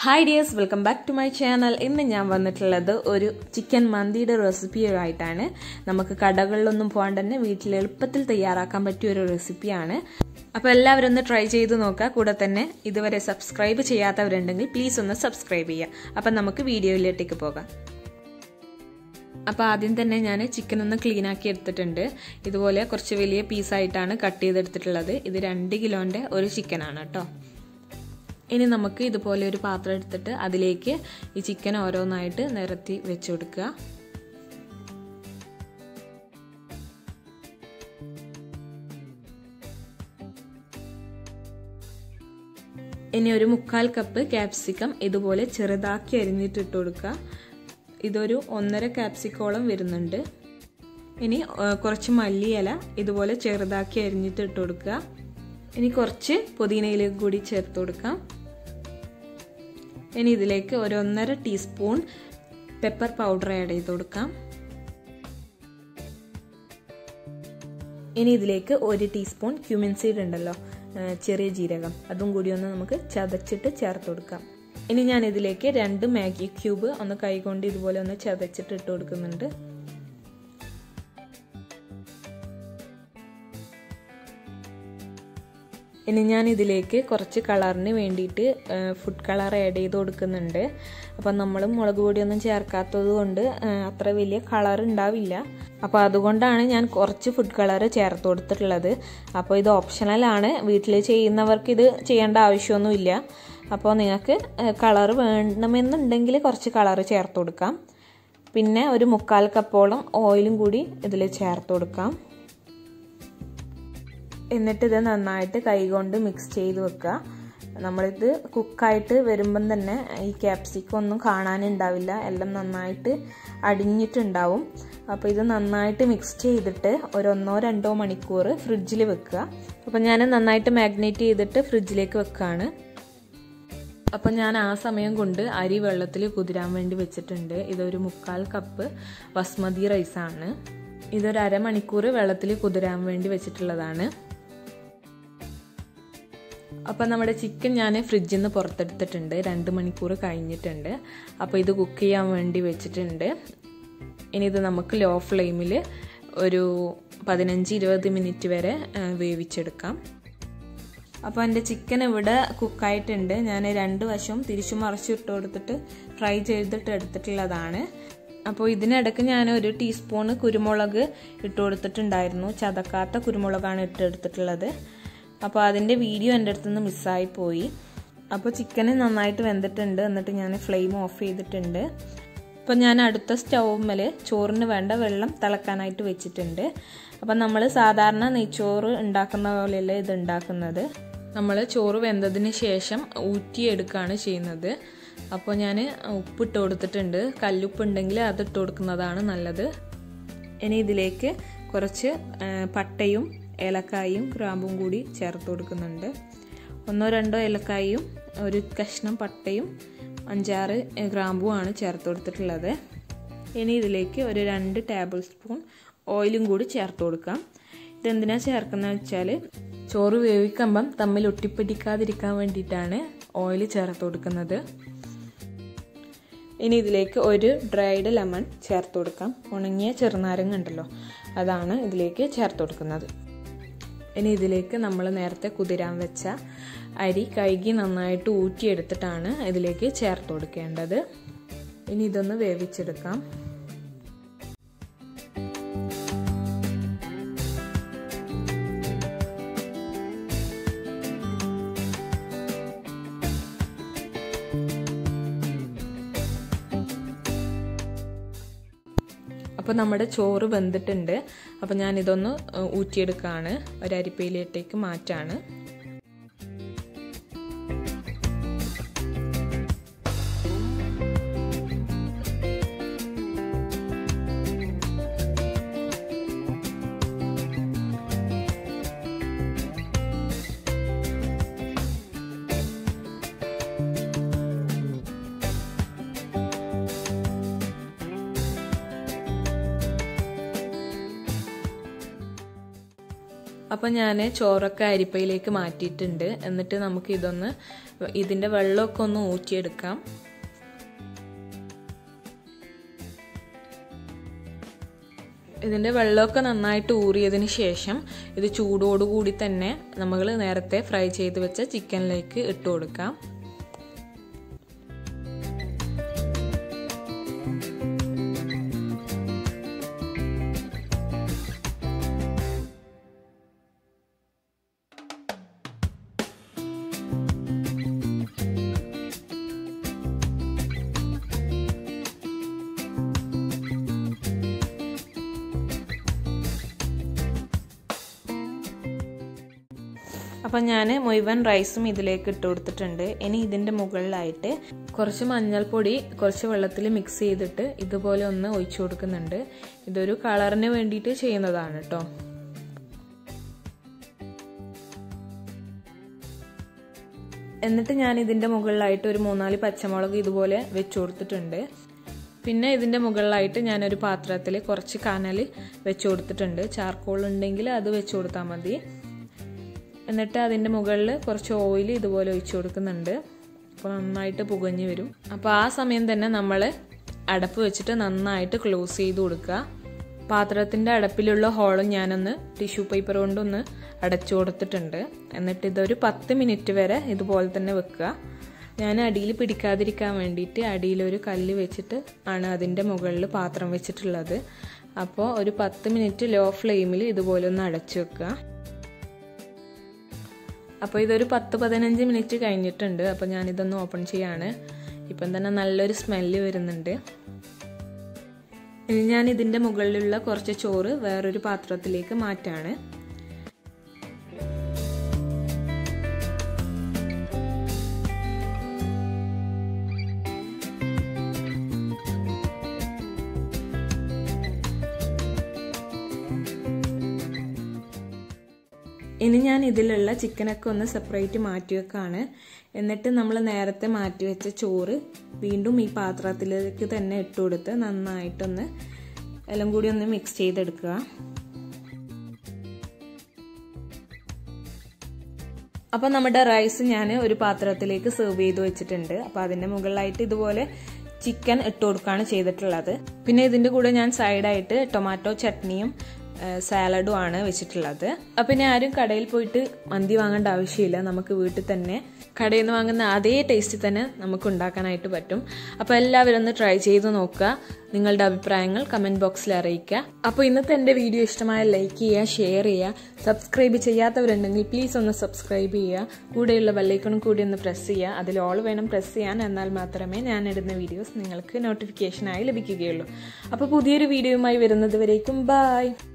hi dears welcome back to my channel ഇന്ന് ഞാൻ വന്നിട്ടുള്ളത് ഒരു ചിക്കൻ മന്തിയുടെ റെസിപ്പിയായിട്ടാണ് നമുക്ക് കടകളിലൊന്നും പോകാണ്ട് തന്നെ വീട്ടിൽ എളുപ്പത്തിൽ തയ്യാറാക്കാൻ പറ്റിയ ഒരു റെസിപ്പിയാണ് അപ്പോൾ എല്ലാവരും ഒന്ന് ട്രൈ ചെയ്ത് നോക്കുക കൂടെ തന്നെ ഇതുവരെ സബ്സ്ക്രൈബ് ചെയ്യാത്തവരുണ്ടെങ്കിൽ പ്ലീസ് ഒന്ന് സബ്സ്ക്രൈബ് ചെയ്യുക അപ്പം നമുക്ക് വീഡിയോയിലേക്ക് പോകാം അപ്പോൾ ആദ്യം തന്നെ ഞാൻ ചിക്കൻ ഒന്ന് ക്ലീൻ ആക്കി എടുത്തിട്ടുണ്ട് ഇതുപോലെ കുറച്ച് വലിയ പീസായിട്ടാണ് കട്ട് ചെയ്തെടുത്തിട്ടുള്ളത് ഇത് രണ്ട് കിലോൻ്റെ ഒരു ചിക്കനാണ് കേട്ടോ ഇനി നമുക്ക് ഇതുപോലെ ഒരു പാത്രം എടുത്തിട്ട് അതിലേക്ക് ഈ ചിക്കൻ ഓരോന്നായിട്ട് നിരത്തി വെച്ച് കൊടുക്കുക ഇനി ഒരു മുക്കാൽ കപ്പ് ക്യാപ്സിക്കം ഇതുപോലെ ചെറുതാക്കി അരിഞ്ഞിട്ട് ഇട്ട് കൊടുക്കുക ഇതൊരു ഒന്നര ക്യാപ്സിക്കോളം വരുന്നുണ്ട് ഇനി കുറച്ച് മല്ലിയില ഇതുപോലെ ചെറുതാക്കി അരിഞ്ഞിട്ട് ഇട്ട് കൊടുക്കുക ഇനി കുറച്ച് പുതിനയിലേക്ക് കൂടി ചേർത്ത് കൊടുക്കാം ഇനി ഇതിലേക്ക് ഒരു ഒന്നര ടീസ്പൂൺ പെപ്പർ പൗഡർ ആഡ് ചെയ്ത് കൊടുക്കാം ഇനി ഇതിലേക്ക് ഒരു ടീസ്പൂൺ ക്യൂമിൻ സീഡ് ഉണ്ടല്ലോ ചെറിയ ജീരകം അതും കൂടി ഒന്ന് നമുക്ക് ചതച്ചിട്ട് ചേർത്ത് കൊടുക്കാം ഇനി ഞാൻ ഇതിലേക്ക് രണ്ട് മാഗി ക്യൂബ് ഒന്ന് കൈകൊണ്ട് ഇതുപോലെ ഒന്ന് ചതച്ചിട്ട് ഇട്ട് കൊടുക്കുന്നുണ്ട് ഇനി ഞാൻ ഇതിലേക്ക് കുറച്ച് കളറിന് വേണ്ടിയിട്ട് ഫുഡ് കളർ ആഡ് ചെയ്ത് കൊടുക്കുന്നുണ്ട് അപ്പം നമ്മൾ മുളക് പൊടിയൊന്നും ചേർക്കാത്തത് കൊണ്ട് അത്ര വലിയ കളർ ഉണ്ടാവില്ല അപ്പോൾ അതുകൊണ്ടാണ് ഞാൻ കുറച്ച് ഫുഡ് കളർ ചേർത്ത് കൊടുത്തിട്ടുള്ളത് അപ്പോൾ ഇത് ഓപ്ഷണലാണ് വീട്ടിൽ ചെയ്യുന്നവർക്ക് ഇത് ചെയ്യേണ്ട ആവശ്യമൊന്നുമില്ല അപ്പോൾ നിങ്ങൾക്ക് കളർ വേണമെന്നുണ്ടെങ്കിൽ കുറച്ച് കളർ ചേർത്ത് കൊടുക്കാം പിന്നെ ഒരു മുക്കാൽ കപ്പോളം ഓയിലും കൂടി ഇതിൽ ചേർത്ത് കൊടുക്കാം എന്നിട്ട് ഇത് നന്നായിട്ട് കൈകൊണ്ട് മിക്സ് ചെയ്ത് വെക്കുക നമ്മളിത് കുക്കായിട്ട് വരുമ്പം തന്നെ ഈ ക്യാപ്സിക്കം ഒന്നും കാണാനുണ്ടാവില്ല എല്ലാം നന്നായിട്ട് അടിഞ്ഞിട്ടുണ്ടാവും അപ്പോൾ ഇത് നന്നായിട്ട് മിക്സ് ചെയ്തിട്ട് ഒരു ഒന്നോ രണ്ടോ മണിക്കൂർ ഫ്രിഡ്ജിൽ വെക്കുക അപ്പോൾ ഞാൻ നന്നായിട്ട് മാഗ്നേറ്റ് ചെയ്തിട്ട് ഫ്രിഡ്ജിലേക്ക് വെക്കുകയാണ് അപ്പം ഞാൻ ആ സമയം കൊണ്ട് അരി വെള്ളത്തിൽ കുതിരാൻ വേണ്ടി വെച്ചിട്ടുണ്ട് ഇതൊരു മുക്കാൽ കപ്പ് ബസ്മതി റൈസാണ് ഇതൊരു അരമണിക്കൂർ വെള്ളത്തിൽ കുതിരാൻ വേണ്ടി വെച്ചിട്ടുള്ളതാണ് അപ്പം നമ്മുടെ ചിക്കൻ ഞാൻ ഫ്രിഡ്ജിൽ നിന്ന് പുറത്തെടുത്തിട്ടുണ്ട് രണ്ട് മണിക്കൂർ കഴിഞ്ഞിട്ടുണ്ട് അപ്പോൾ ഇത് കുക്ക് ചെയ്യാൻ വേണ്ടി വെച്ചിട്ടുണ്ട് ഇനി ഇത് നമുക്ക് ലോ ഫ്ലെയിമിൽ ഒരു പതിനഞ്ച് ഇരുപത് മിനിറ്റ് വരെ വേവിച്ചെടുക്കാം അപ്പോൾ എൻ്റെ ചിക്കൻ ഇവിടെ കുക്കായിട്ടുണ്ട് ഞാൻ രണ്ട് വശവും തിരിച്ചു മറിച്ചിട്ട് കൊടുത്തിട്ട് ഫ്രൈ ചെയ്തിട്ട് എടുത്തിട്ടുള്ളതാണ് അപ്പോൾ ഇതിനിടയ്ക്ക് ഞാൻ ഒരു ടീസ്പൂൺ കുരുമുളക് ഇട്ട് കൊടുത്തിട്ടുണ്ടായിരുന്നു ചതക്കാത്ത കുരുമുളകാണ് ഇട്ടെടുത്തിട്ടുള്ളത് അപ്പോൾ അതിൻ്റെ വീഡിയോ എൻ്റെ അടുത്ത് നിന്ന് മിസ്സായി പോയി അപ്പോൾ ചിക്കൻ നന്നായിട്ട് വെന്തിട്ടുണ്ട് എന്നിട്ട് ഞാൻ ഫ്ലെയിം ഓഫ് ചെയ്തിട്ടുണ്ട് അപ്പോൾ ഞാൻ അടുത്ത സ്റ്റൗമ്മൽ ചോറിന് വേണ്ട വെള്ളം തിളക്കാനായിട്ട് വെച്ചിട്ടുണ്ട് അപ്പം നമ്മൾ സാധാരണ നെയ്ച്ചോറ് ഉണ്ടാക്കുന്ന പോലെയല്ല ഇത് ഉണ്ടാക്കുന്നത് നമ്മൾ ചോറ് വെന്തതിന് ശേഷം ഊറ്റിയെടുക്കുകയാണ് ചെയ്യുന്നത് അപ്പോൾ ഞാൻ ഉപ്പിട്ട് കൊടുത്തിട്ടുണ്ട് കല്ലുപ്പ് ഉണ്ടെങ്കിൽ അത് ഇട്ട് കൊടുക്കുന്നതാണ് നല്ലത് ഇനി ഇതിലേക്ക് കുറച്ച് പട്ടയും ഏലക്കായും ഗ്രാമ്പും കൂടി ചേർത്ത് കൊടുക്കുന്നുണ്ട് ഒന്നോ രണ്ടോ ഏലക്കായും ഒരു കഷ്ണം പട്ടയും അഞ്ചാറ് ഗ്രാമ്പുമാണ് ചേർത്ത് കൊടുത്തിട്ടുള്ളത് ഇനി ഇതിലേക്ക് ഒരു രണ്ട് ടേബിൾ സ്പൂൺ ഓയിലും കൂടി ചേർത്ത് കൊടുക്കാം ഇതെന്തിനാ ചേർക്കുന്നത് വെച്ചാൽ ചോറ് വേവിക്കുമ്പം തമ്മിൽ ഒട്ടിപ്പിടിക്കാതിരിക്കാൻ വേണ്ടിയിട്ടാണ് ഓയിൽ ചേർത്ത് കൊടുക്കുന്നത് ഇനി ഇതിലേക്ക് ഒരു ഡ്രൈഡ് ലെമൺ ചേർത്ത് കൊടുക്കാം ഉണങ്ങിയ ചെറുനാരങ്ങ ഉണ്ടല്ലോ അതാണ് ഇതിലേക്ക് ചേർത്ത് കൊടുക്കുന്നത് ഇനി ഇതിലേക്ക് നമ്മൾ നേരത്തെ കുതിരാൻ വെച്ച അരി കഴുകി നന്നായിട്ട് ഊറ്റിയെടുത്തിട്ടാണ് ഇതിലേക്ക് ചേർത്ത് കൊടുക്കേണ്ടത് ഇനി ഇതൊന്ന് വേവിച്ചെടുക്കാം അപ്പോൾ നമ്മുടെ ചോറ് വെന്തിട്ടുണ്ട് അപ്പോൾ ഞാനിതൊന്ന് ഊറ്റിയെടുക്കുകയാണ് ഒരു അരിപ്പയിലേട്ടേക്ക് മാറ്റാണ് അപ്പം ഞാൻ ചോറൊക്കെ അരിപ്പയിലേക്ക് മാറ്റിയിട്ടുണ്ട് എന്നിട്ട് നമുക്ക് ഇതൊന്ന് ഇതിൻ്റെ വെള്ളമൊക്കെ ഒന്ന് ഊറ്റിയെടുക്കാം ഇതിൻ്റെ വെള്ളമൊക്കെ നന്നായിട്ട് ഊറിയതിന് ശേഷം ഇത് ചൂടോടുകൂടി തന്നെ നമ്മൾ നേരത്തെ ഫ്രൈ ചെയ്ത് വെച്ച ചിക്കനിലേക്ക് ഇട്ട് കൊടുക്കാം അപ്പം ഞാൻ മുഴുവൻ റൈസും ഇതിലേക്ക് ഇട്ട് കൊടുത്തിട്ടുണ്ട് ഇനി ഇതിൻ്റെ മുകളിലായിട്ട് കുറച്ച് മഞ്ഞൾപ്പൊടി കുറച്ച് വെള്ളത്തിൽ മിക്സ് ചെയ്തിട്ട് ഇതുപോലെ ഒന്ന് ഒഴിച്ചു കൊടുക്കുന്നുണ്ട് ഇതൊരു കളറിന് വേണ്ടിയിട്ട് ചെയ്യുന്നതാണ് കേട്ടോ എന്നിട്ട് ഞാൻ ഇതിൻ്റെ മുകളിലായിട്ട് ഒരു മൂന്നാല് പച്ചമുളക് ഇതുപോലെ വെച്ചു കൊടുത്തിട്ടുണ്ട് പിന്നെ ഇതിൻ്റെ മുകളിലായിട്ട് ഞാനൊരു പാത്രത്തിൽ കുറച്ച് കനൽ വെച്ച് കൊടുത്തിട്ടുണ്ട് ചാർക്കോൾ ഉണ്ടെങ്കിൽ അത് വെച്ച് കൊടുത്താൽ മതി എന്നിട്ട് അതിൻ്റെ മുകളിൽ കുറച്ച് ഓയിൽ ഇതുപോലെ ഒഴിച്ചു കൊടുക്കുന്നുണ്ട് അപ്പോൾ നന്നായിട്ട് പുകഞ്ഞ് വരും അപ്പോൾ ആ സമയം തന്നെ നമ്മൾ അടപ്പ് വെച്ചിട്ട് നന്നായിട്ട് ക്ലോസ് ചെയ്ത് കൊടുക്കുക പാത്രത്തിൻ്റെ അടപ്പിലുള്ള ഹോളും ഞാനൊന്ന് ടിഷ്യൂ പേപ്പർ കൊണ്ടൊന്ന് അടച്ചു കൊടുത്തിട്ടുണ്ട് എന്നിട്ട് ഇതൊരു പത്ത് മിനിറ്റ് വരെ ഇതുപോലെ തന്നെ വെക്കുക ഞാൻ അടിയിൽ പിടിക്കാതിരിക്കാൻ വേണ്ടിയിട്ട് അടിയിലൊരു കല്ല് വെച്ചിട്ട് ആണ് അതിൻ്റെ മുകളിൽ പാത്രം വെച്ചിട്ടുള്ളത് അപ്പോൾ ഒരു പത്ത് മിനിറ്റ് ലോ ഫ്ലെയിമിൽ ഇതുപോലെ ഒന്ന് അടച്ചു വെക്കുക അപ്പോൾ ഇതൊരു പത്ത് പതിനഞ്ച് മിനിറ്റ് കഴിഞ്ഞിട്ടുണ്ട് അപ്പോൾ ഞാനിതൊന്ന് ഓപ്പൺ ചെയ്യാണ് ഇപ്പം തന്നെ നല്ലൊരു സ്മെല്ല് വരുന്നുണ്ട് ഇനി ഞാൻ ഇതിൻ്റെ മുകളിലുള്ള കുറച്ച് ചോറ് വേറൊരു പാത്രത്തിലേക്ക് മാറ്റാണ് ഇനി ഞാൻ ഇതിലുള്ള ചിക്കനൊക്കെ ഒന്ന് സെപ്പറേറ്റ് മാറ്റി വെക്കാണ് എന്നിട്ട് നമ്മൾ നേരത്തെ മാറ്റി വെച്ച ചോറ് വീണ്ടും ഈ പാത്രത്തിലേക്ക് തന്നെ ഇട്ട് കൊടുത്ത് നന്നായിട്ടൊന്ന് എല്ലാം കൂടി ഒന്ന് മിക്സ് ചെയ്തെടുക്കുക അപ്പോൾ നമ്മുടെ റൈസ് ഞാൻ ഒരു പാത്രത്തിലേക്ക് സെർവ് ചെയ്ത് വെച്ചിട്ടുണ്ട് അപ്പോൾ അതിൻ്റെ മുകളിലായിട്ട് ഇതുപോലെ ചിക്കൻ ഇട്ട് കൊടുക്കുകയാണ് ചെയ്തിട്ടുള്ളത് പിന്നെ ഇതിൻ്റെ കൂടെ ഞാൻ സൈഡായിട്ട് ടൊമാറ്റോ ചട്നിയും സാലഡും ആണ് വെച്ചിട്ടുള്ളത് അപ്പം ഇനി ആരും കടയിൽ പോയിട്ട് മന്തി വാങ്ങേണ്ട ആവശ്യമില്ല നമുക്ക് വീട്ടിൽ തന്നെ കടയിൽ നിന്ന് വാങ്ങുന്ന അതേ ടേസ്റ്റിൽ തന്നെ നമുക്ക് ഉണ്ടാക്കാനായിട്ട് പറ്റും അപ്പോൾ എല്ലാവരും ഒന്ന് ട്രൈ ചെയ്ത് നോക്കുക നിങ്ങളുടെ അഭിപ്രായങ്ങൾ കമൻറ്റ് ബോക്സിൽ അറിയിക്കുക അപ്പോൾ ഇന്നത്തെ എൻ്റെ വീഡിയോ ഇഷ്ടമായ ലൈക്ക് ചെയ്യുക ഷെയർ ചെയ്യുക സബ്സ്ക്രൈബ് ചെയ്യാത്തവരുണ്ടെങ്കിൽ പ്ലീസ് ഒന്ന് സബ്സ്ക്രൈബ് ചെയ്യുക കൂടെയുള്ള ബെല്ലൈക്കണും കൂടി ഒന്ന് പ്രസ് ചെയ്യുക അതിൽ ഓൾ വേണം പ്രസ് ചെയ്യാൻ എന്നാൽ മാത്രമേ ഞാൻ ഇടുന്ന വീഡിയോസ് നിങ്ങൾക്ക് നോട്ടിഫിക്കേഷനായി ലഭിക്കുകയുള്ളൂ അപ്പോൾ പുതിയൊരു വീഡിയോയുമായി വരുന്നത് വരേക്കും ബായ്